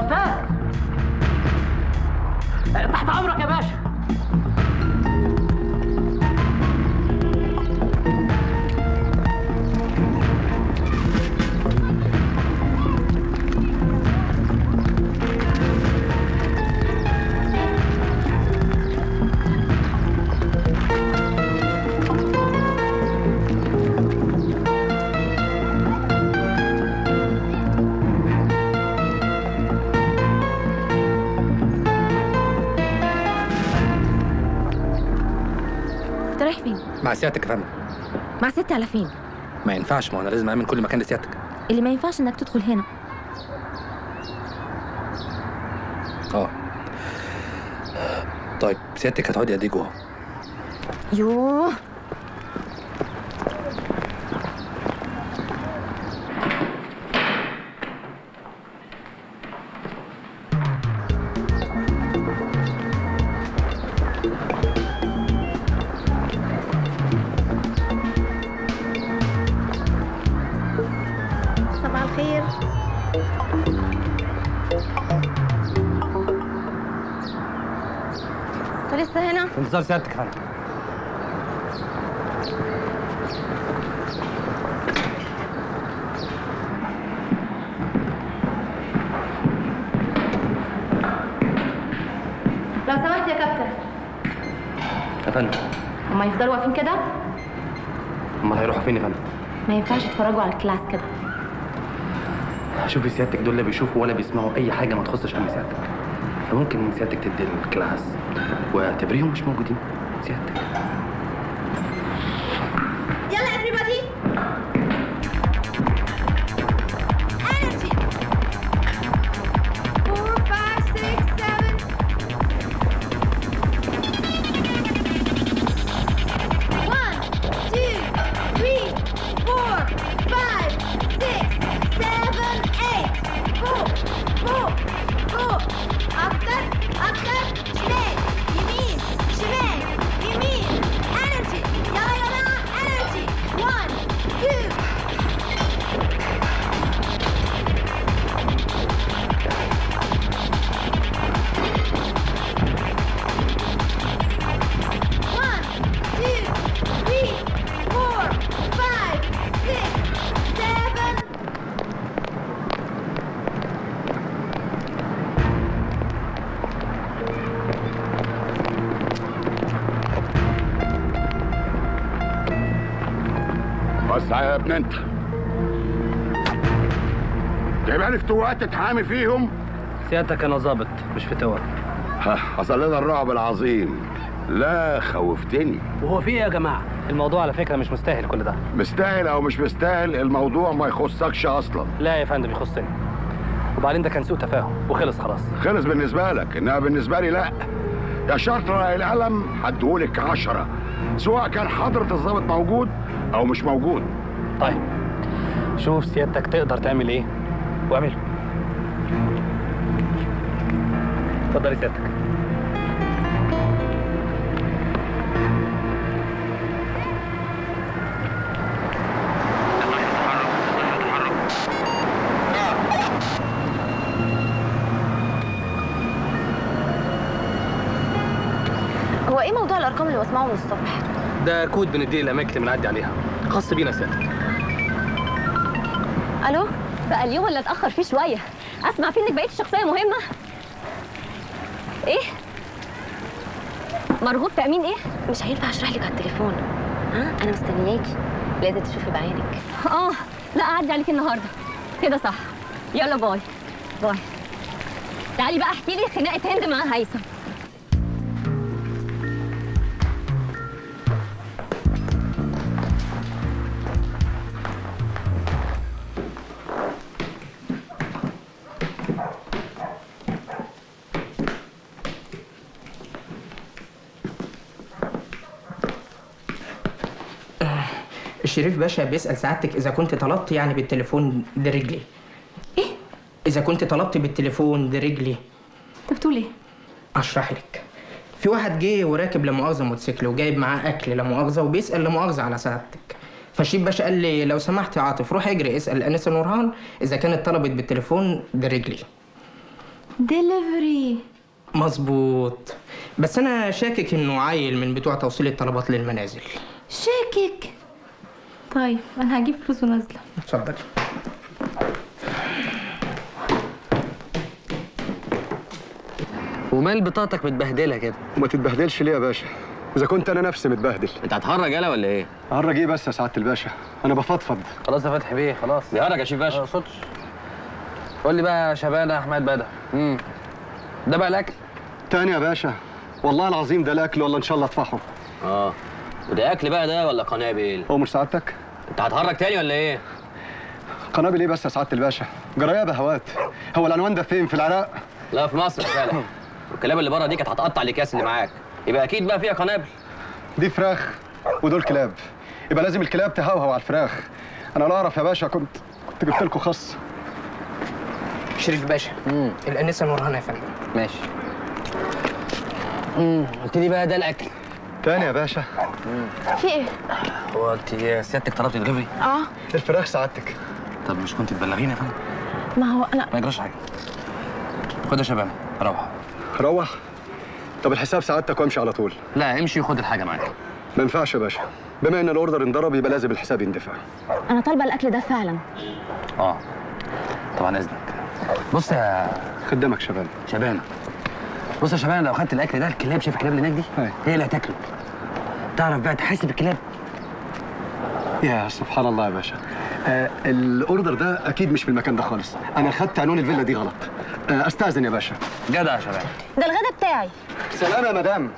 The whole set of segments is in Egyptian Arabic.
استاذ تحت امرك يا باشا انت رايح فين مع سيادتك يا فندم مع ستي على فين ما ينفعش ما انا لازم امن كل مكان لسيادتك اللي ما ينفعش انك تدخل هنا اه طيب سيادتك هتقعدي قد ايه جوه يوه صباح الخير انت لسه هنا في انتظار سيادتك يا فندم لو سمحت يا كابتن يا فندم هما يفضلوا واقفين كده امال هيروحوا فين يا فندم ما ينفعش يتفرجوا على الكلاس كده شوفي سيادتك دول لا بيشوفوا ولا بيسمعوا اي حاجه ما تخصش امن سيادتك فممكن سيادتك تدي الكلاس واعتبريهم مش موجودين سيادتك يلا everybody energy four five six seven one two three four five six seven eight فوق فوق فوق أكتر أكتر شمال يمين شمال يمين energy يلا يا جماعة energy one two One, two, three, four, five, six, seven. وسع يا ابن انت جايبها لي فتوات تتحامي فيهم سيادتك انا ظابط مش فتوى ها حصل لنا الرعب العظيم لا خوفتني وهو في ايه يا جماعه الموضوع على فكره مش مستاهل كل ده مستاهل او مش مستاهل الموضوع ما يخصكش اصلا لا يا فندم يخصني وبعدين ده كان سوء تفاهم وخلص خلاص خلص بالنسبه لك انها بالنسبه لي لا يا شرطة القلم هديهولك عشرة سواء كان حضرة الضابط موجود او مش موجود طيب شوف سيادتك تقدر تعمل ايه واعمله اتفضلي سيادتك هو ايه موضوع الارقام اللي بسمعه من الصبح ده كود بنديه الاماكن اللي بنعدي عليها خاص بينا سيادتك الو بقى اليوم اللي اتاخر فيه شويه اسمع فيه انك بقيتي شخصيه مهمه ايه مرغوب تامين ايه مش هينفع اشرح لك على التليفون ها انا مستنياكي لازم تشوفي بعينك اه لا اعدي عليكي النهارده كده صح يلا باي باي تعالي بقى احكي لي خناقه هند مع هيثم الشريف باشا بيسأل سعادتك إذا كنت طلبت يعني بالتليفون برجلي إيه؟ إذا كنت طلبت بالتليفون برجلي انت بتقول ايه أشرح لك في واحد جه وراكب لا مؤاخذة موتوسيكل وجايب معاه أكل لا مؤاخذة وبيسأل لا مؤاخذة على سعادتك فالشيف باشا قال لي لو سمحت يا عاطف روح اجري اسأل أنسة نورهان إذا كانت طلبت بالتليفون برجلي ديليفري مظبوط بس انا شاكك انه عيل من بتوع توصيل الطلبات للمنازل شاكك طيب انا هجيب فلوس ونازله اتفضل ومال بطاقتك متبهدله كده وما تتبهدلش ليه يا باشا اذا كنت انا نفسي متبهدل انت هتهرج يلا ولا ايه هرج ايه بس يا سعاده الباشا انا بفضفض خلاص يا فتحي بيه خلاص بيهرج يا شيف باشا ما اقصدش قول لي بقى يا شبانه احمد بدر امم ده بقى الاكل تاني يا باشا والله العظيم ده الاكل والله ان شاء الله اطفحه اه وده اكل بقى ده ولا قنابل هو مش سعادتك انت هتهرج تاني ولا ايه قنابل ايه بس يا سعاده الباشا جرايه بهوات هو العنوان ده فين في العراق لا في مصر فعلا والكلاب اللي بره دي كانت هتقطع الاكياس اللي معاك يبقى اكيد بقى فيها قنابل دي فراخ ودول كلاب يبقى لازم الكلاب تهوهو على الفراخ انا لا اعرف يا باشا كنت كنت جبت لكم خص شريف باشا امم الانسه نورهان يا فندم ماشي امم قلت لي بقى ده الاكل تاني يا باشا في ايه هو انت سيادتك طلبتي دليفري اه الفراخ سعادتك طب مش كنت تبلغيني يا فندم ما هو انا ما يجراش حاجه خد يا شباب روح روح طب الحساب سعادتك وامشي على طول لا امشي وخد الحاجه معاك ما ينفعش يا باشا بما ان الاوردر انضرب يبقى لازم الحساب يندفع انا طالبه الاكل ده فعلا اه طبعا اذنك بص يا خدامك شباب شبانه بص يا شبانه لو خدت الاكل ده الكلاب شايف الكلاب اللي هناك دي أيوة. هي اللي هتاكله تعرف بقى تحاسب الكلاب يا سبحان الله يا باشا آه الاوردر ده اكيد مش في المكان ده خالص انا خدت عنوان الفيلا دي غلط آه استاذن يا باشا جدع يا شباب ده الغدا بتاعي سلام يا مدام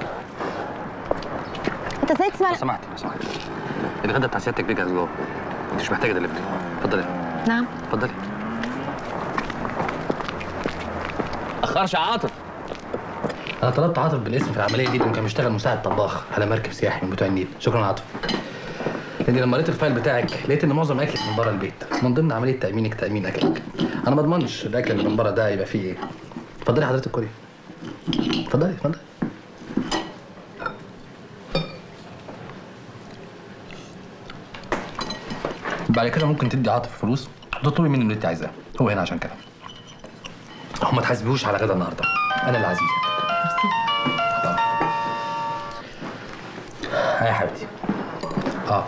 انت ازاي تسمع لو سمحت لو سمحت الغدا بتاع سيادتك بيجهز جوه انت مش محتاجه دليفري اتفضلي نعم اتفضلي اخرش يا عاطف انا طلبت عاطف بالاسم في العمليه دي لانه كان بيشتغل مساعد طباخ على مركب سياحي من بتوع النيل شكرا يا عاطف لاني لما قريت الفايل بتاعك لقيت ان معظم اكلك من بره البيت من ضمن عمليه تامينك تامين اكلك انا ما اضمنش الاكل اللي من بره ده يبقى فيه ايه اتفضلي حضرتك كلي اتفضلي اتفضلي بعد كده ممكن تدي عاطف فلوس وتطلبي منه اللي انت عايزاه هو هنا عشان كده هو ما تحاسبيهوش على غدا النهارده انا اللي عزيزه طبعا ها يا حبيبتي اه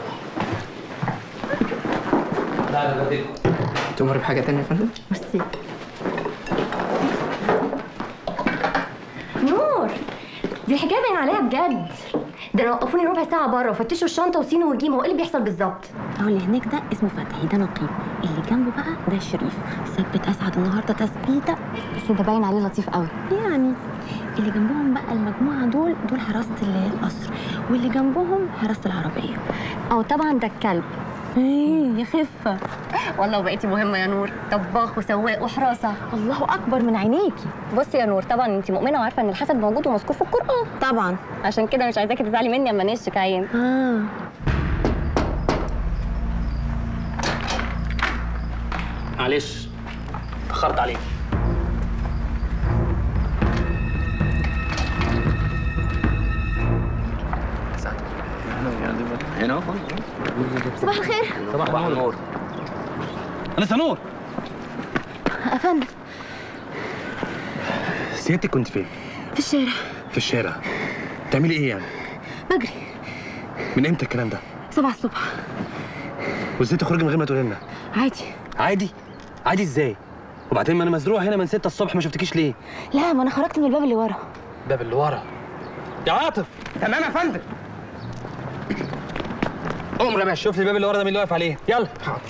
لا لا لا تؤمر بحاجه تانية يا فندم ميرسي نور دي الحكايه باين عليها بجد ده لو وقفوني ربع ساعه بره وفتشوا الشنطه وسينو وجيم هو ايه اللي بيحصل بالظبط هو اللي هناك ده اسمه فتحي ده نقيب اللي جنبه بقى ده شريف ثبت اسعد النهارده تثبيته بس ده باين عليه لطيف قوي يعني اللي جنبهم بقى المجموعه دول دول حراسه ال- القصر واللي جنبهم حراسه العربيه او طبعا ده الكلب ايه يا خفه والله بقيتي مهمه يا نور طباخ وسواق وحراسه الله اكبر من عينيكي بصي يا نور طبعا انت مؤمنه وعارفه ان الحسد موجود ومذكور في القران طبعا عشان كده مش عايزاكي تزعلي مني اما نشك عين اه معلش اتاخرت عليك هنا اهو صباح الخير صباح النور انا سنور افندم سيادتك كنت فين؟ في الشارع في الشارع بتعملي ايه يعني؟ بجري من امتى الكلام ده؟ سبعة الصبح وازاي تخرجي من غير ما تقولي لنا؟ عادي عادي عادي ازاي؟ وبعدين ما انا مزروع هنا من 6 الصبح ما شفتكيش ليه؟ لا ما انا خرجت من الباب اللي ورا الباب اللي ورا يا عاطف تمام يا فندم قوم يا باشا شوف لي الباب اللي ورا ده مين اللي واقف عليه يلا حاضر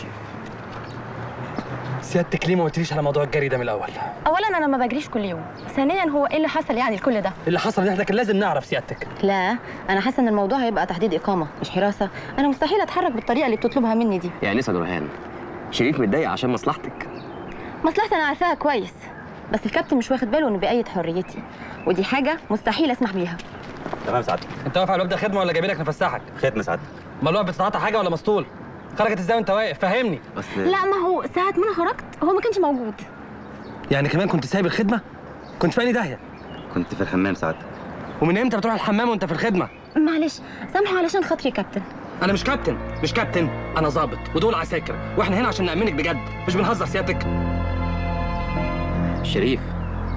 سيادتك ليه ما قلتليش على موضوع الجري ده من الاول؟ اولا انا ما بجريش كل يوم ثانيا هو ايه اللي حصل يعني لكل ده اللي حصل ده احنا كان لازم نعرف سيادتك لا انا حاسه ان الموضوع هيبقى تحديد اقامه مش حراسه انا مستحيل اتحرك بالطريقه اللي بتطلبها مني دي يا انسه نورهان شريف متضايق عشان مصلحتك مصلحتي انا عارفاها كويس بس الكابتن مش واخد باله انه بيأيد حريتي ودي حاجه مستحيل اسمح بيها تمام سعادتك انت واقف على الباب ده خدمه ولا جايبينك نفسحك؟ ختم سعادتك امال واقف بتتعاطى حاجه ولا مسطول؟ خرجت ازاي وانت واقف؟ فهمني اصل لا ما هو ساعه ما انا خرجت هو ما كانش موجود يعني كمان كنت سايب الخدمه؟ كنت في أنهي داهيه؟ كنت في الحمام سعادتك ومن امتى بتروح الحمام وانت في الخدمه؟ معلش سامحه علشان خاطري يا كابتن انا مش كابتن مش كابتن انا ظابط ودول عساكر واحنا هنا عشان نامنك بجد مش بنهزر سيادتك شريف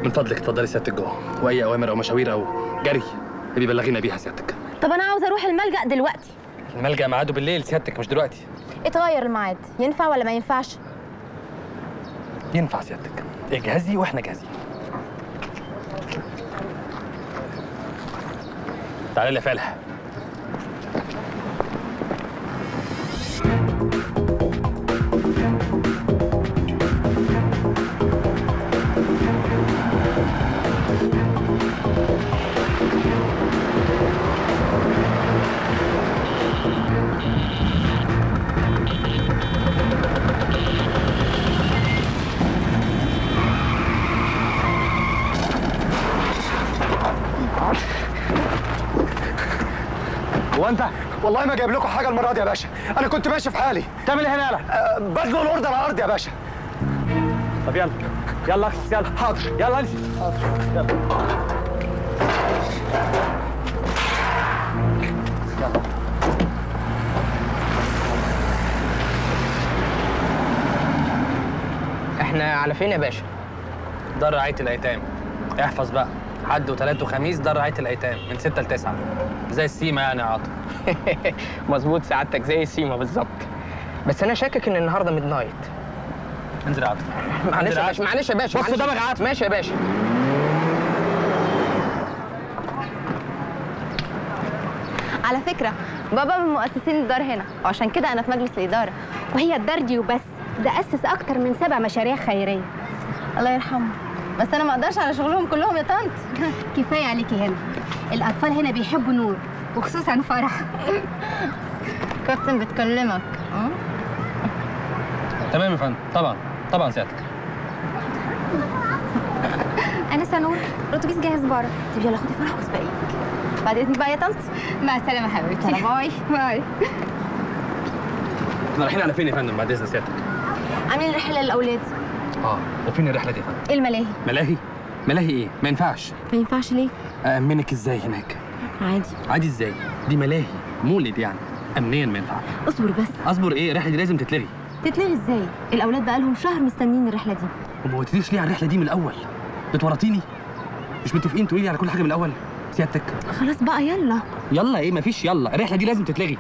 من فضلك اتفضلي سيادتك جوه واي اوامر او مشاوير او جري اللي بيبلغينا بيها سيادتك طب انا عاوزه اروح الملجأ دلوقتي الملجأ ميعاده بالليل سيادتك مش دلوقتي اتغير الميعاد ينفع ولا ما ينفعش ينفع سيادتك اجهزي واحنا جاهزين تعالي لي يا فالح هو انت والله ما جايب لكم حاجه المره دي يا باشا انا كنت ماشي في حالي تعمل ايه هنا يالا أه بزنق الاوردر على الارض يا باشا طب يلا يلا اكسس يلا حاضر يلا امشي احنا على فين يا باشا دار رعايه الايتام احفظ بقى حد وثلاث وخميس دار رعايه الايتام من 6 ل 9 زي السيما يعني يا عاطف مظبوط سعادتك زي السيما بالظبط بس انا شاكك ان النهارده ميد نايت انزل يا عاطف معلش يا باشا معلش يا باشا بص معلش. قدامك يا عاطف. ماشي يا باشا على فكره بابا من مؤسسين الدار هنا وعشان كده انا في مجلس الاداره وهي الدار دي وبس ده أسس أكتر من سبع مشاريع خيرية الله يرحمه بس انا ما اقدرش على شغلهم كلهم يا طنط كفاية عليكي هنا الأطفال هنا بيحبوا نور وخصوصا فرح كابتن بتكلمك اه تمام يا فندم طبعا طبعا سيادتك أنسة نور الأتوبيس جاهز بره طب يلا خدي فرح واسبقيك بعد اذنك بقى يا طنط مع السلامة حبيبتي يلا باي باي احنا رايحين على فين يا فندم بعد اذن سيادتك عاملين رحله للاولاد اه وفين الرحله دي يا فندم ايه الملاهي ملاهي ملاهي ايه ما ينفعش ما ينفعش ليه أأمنك ازاي هناك عادي عادي ازاي دي ملاهي مولد يعني امنيا ما ينفعش اصبر بس اصبر ايه الرحله دي لازم تتلغي تتلغي ازاي الاولاد بقالهم شهر مستنيين الرحله دي وما قلتليش ليه على الرحله دي من الاول بتورطيني مش متفقين تقولي لي على كل حاجه من الاول سيادتك خلاص بقى يلا يلا ايه مفيش يلا الرحله دي لازم تتلغي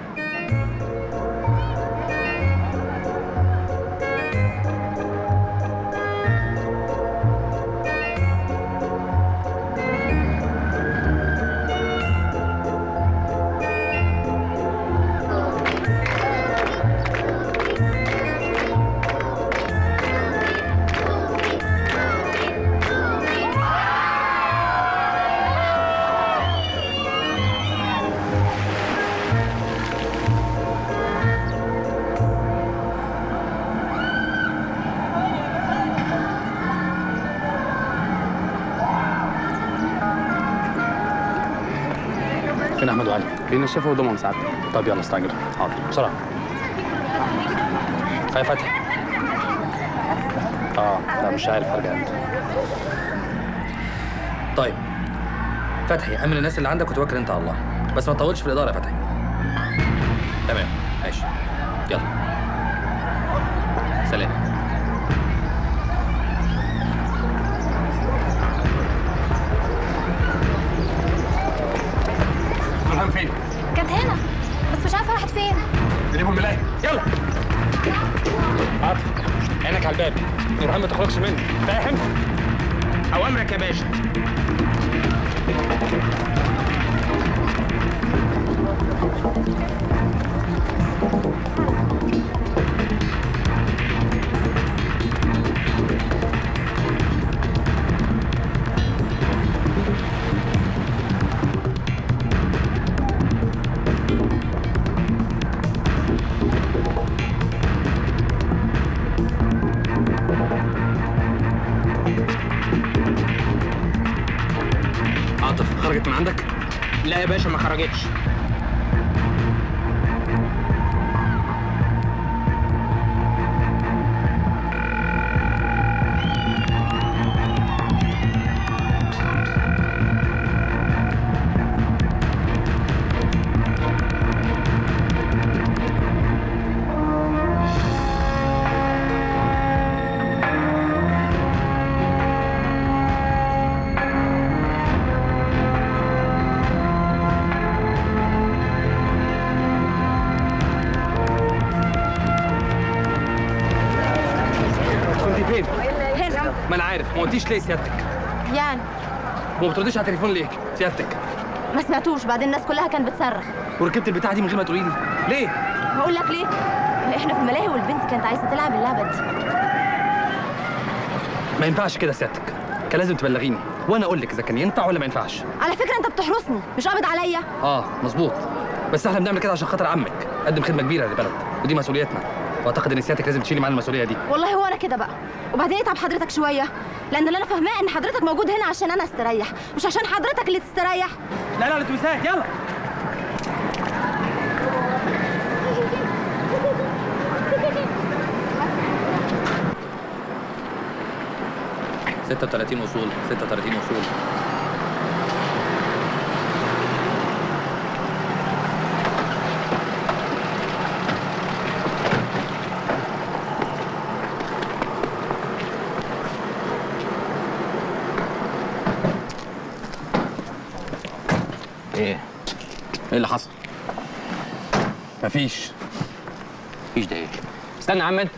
فين احمد وعلي بينشفوا هدومهم ساعات طب يلا استعجل حاضر بسرعه يا فتحي اه لا مش عارف ارجع امتى طيب فتحي امن الناس اللي عندك وتوكل انت على الله بس ما تطولش في الاداره يا فتحي تمام ماشي يلا سلام دول فين؟ كانت هنا بس مش عارفة راحت فين نجيبهم ملاهي يلا عاطف عينك على الباب نورهان ما تخرجش منه فاهم اوامرك يا باشا عاطف خرجت من عندك لا يا باشا ما خرجتش ما انا عارف ما قلتيش ليه سيادتك يعني وما بترديش على التليفون ليه سيادتك ما سمعتوش بعدين الناس كلها كانت بتصرخ وركبت البتاعه دي من غير ما تقولي لي ليه هقول لك ليه احنا في الملاهي والبنت كانت عايزه تلعب اللعبه دي ما ينفعش كده سيادتك كان لازم تبلغيني وانا اقول لك اذا كان ينفع ولا ما ينفعش على فكره انت بتحرسني مش قابض عليا اه مظبوط بس احنا بنعمل كده عشان خاطر عمك قدم خدمه كبيره للبلد ودي مسؤوليتنا واعتقد ان سيادتك لازم تشيلي معانا المسؤوليه دي والله هو انا كده بقى وبعدين اتعب حضرتك شويه لان اللي انا فاهماه ان حضرتك موجود هنا عشان انا استريح مش عشان حضرتك اللي تستريح لا لا الاتوبيسات يلا ستة وتلاتين وصول ستة وتلاتين وصول ايه؟ ايه اللي حصل؟ مفيش مفيش ده ايه؟ استنى يا عم انت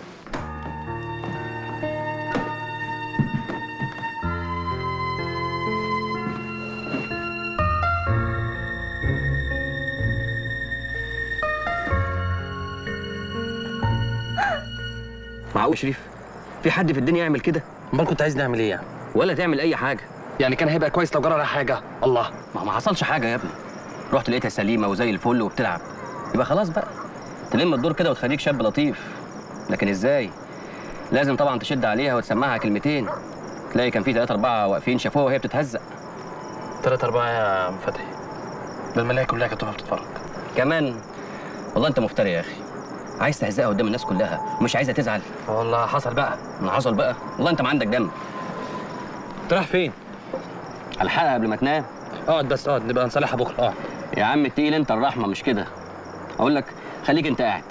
معقول يا شريف؟ في حد في الدنيا يعمل كده؟ امال كنت عايز نعمل ايه يعني؟ ولا تعمل اي حاجه يعني كان هيبقى كويس لو جرى لها حاجه الله ما ما حصلش حاجه يا ابني رحت لقيتها سليمه وزي الفل وبتلعب يبقى خلاص بقى تلم الدور كده وتخليك شاب لطيف لكن ازاي لازم طبعا تشد عليها وتسمعها كلمتين تلاقي كان في ثلاثة أربعة واقفين شافوها وهي بتتهزق تلاتة أربعة يا عم فتحي ده الملاهي كلها كانت واقفة بتتفرج كمان والله أنت مفتري يا أخي عايز تهزقها قدام الناس كلها ومش عايزها تزعل والله حصل بقى من حصل بقى والله أنت ما عندك دم انت رايح فين؟ الحلقة قبل ما تنام اقعد بس اقعد نبقى نصالحها بكره اقعد يا عم التقيل أنت الرحمة مش كده أقول لك خليك أنت قاعد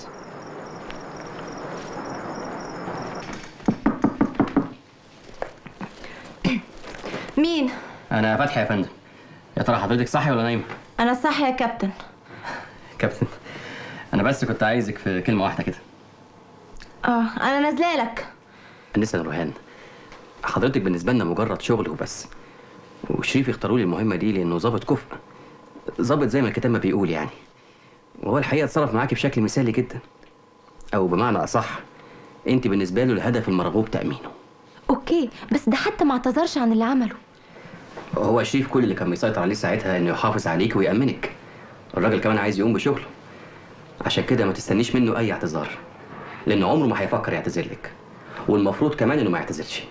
مين أنا فتحي يا فندم يا ترى حضرتك صاحي ولا نايم؟ انا صاحي يا كابتن كابتن أنا بس كنت عايزك في كلمة واحدة كده اه انا نازله لك أنسة نورهان حضرتك بالنسبة لنا مجرد شغل وبس وشريف اختاروا لي المهمة دي لأنه ظابط كفء ظابط زي ما الكتاب ما بيقول يعني وهو الحقيقة اتصرف معاكي بشكل مثالي جدا أو بمعنى أصح أنت بالنسبة له الهدف المرغوب تأمينه اوكي بس ده حتى ما اعتذرش عن اللي عمله هو شريف كل اللي كان بيسيطر عليه ساعتها إنه يحافظ عليك ويأمنك الراجل كمان عايز يقوم بشغله عشان كده ما تستنيش منه أي اعتذار لأنه عمره ما هيفكر يعتذر لك والمفروض كمان إنه ما يعتذرش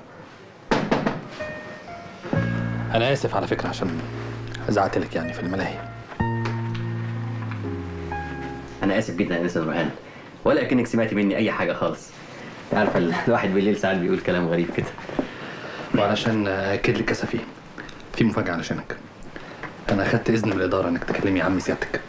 انا اسف على فكره عشان زعقت لك يعني في الملاهي انا اسف جدا يا انسه نورهان ولا كأنك سمعتي مني اي حاجه خالص انت عارفه ال- الواحد بالليل ساعات بيقول كلام غريب كده وعلشان اكد لك كسفي في مفاجاه علشانك انا اخدت اذن من الاداره انك تكلمي عمي سيادتك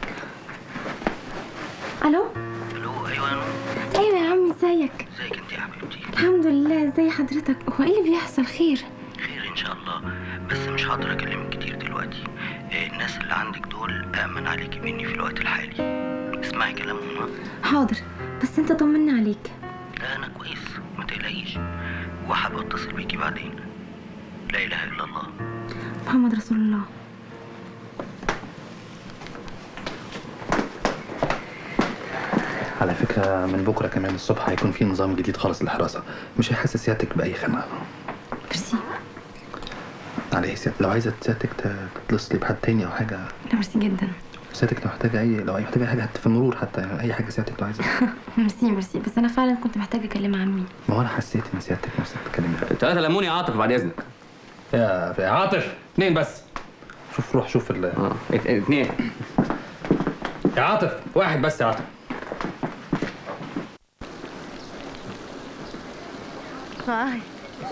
الو الو ايوه انا ايوه يا عم ازيك ازيك انت يا حبيبتي الحمد لله ازي حضرتك هو ايه اللي بيحصل خير خير ان شاء الله بس مش هقدر اكلمك كتير دلوقتي آه، الناس اللي عندك دول امن عليكي مني في الوقت الحالي اسمعي كلامهم ها؟ حاضر بس انت طمنا عليك لا انا كويس ما تقلقيش وحابب اتصل بيكي بعدين لا اله الا الله محمد رسول الله على فكره من بكره كمان الصبح هيكون في نظام جديد خالص للحراسه مش هيحسس سيادتك باي خناقه ميرسي على ايه سيادتك لو عايزه سيادتك ت- تتصلي بحد تاني او حاجه لا ميرسي جدا سيادتك لو محتاجه اي لو اي محتاجه أي حاجه حتى في المرور حتى يعني اي حاجه سيادتك لو عايزه ميرسي ميرسي بس انا فعلا كنت محتاجه اكلم عمي ما هو انا حسيت ان سيادتك نفسك تتكلمي ثلاثة لموني يا عاطف بعد اذنك يا يا عاطف اثنين بس شوف روح شوف ال اه ات- اثنين يا عاطف واحد بس يا عاطف هاي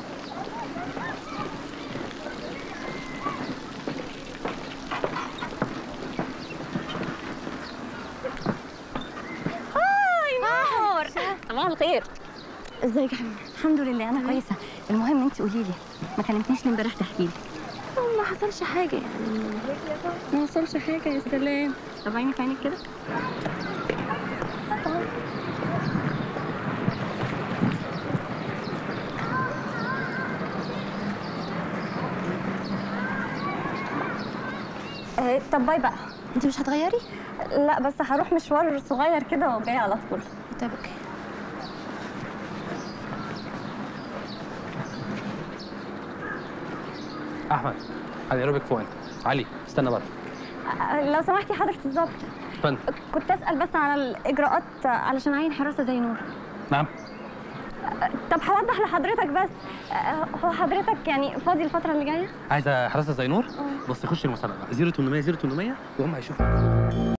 هاي نور صباح الخير ازيك يا حبيبي الحمد لله انا كويسه المهم انت قولي لي ما كلمتنيش ليه امبارح تحكي لي ما حصلش حاجه يعني ما حصلش حاجه يا سلام طب عيني في عينك كده طب باي بقى انت مش هتغيري لا بس هروح مشوار صغير كده وجاي على طول طيب اوكي احمد على ايروبيك فوق انت علي استنى بره أه، لو سمحتي حضرة الظابط فن كنت اسال بس على الاجراءات علشان اعين حراسه زي نور نعم طب هوضح لحضرتك بس أه، هو حضرتك يعني فاضي الفتره اللي جايه عايزه حراسه زي نور بص خش المسابقه 0800 0800 وهم هيشوفوا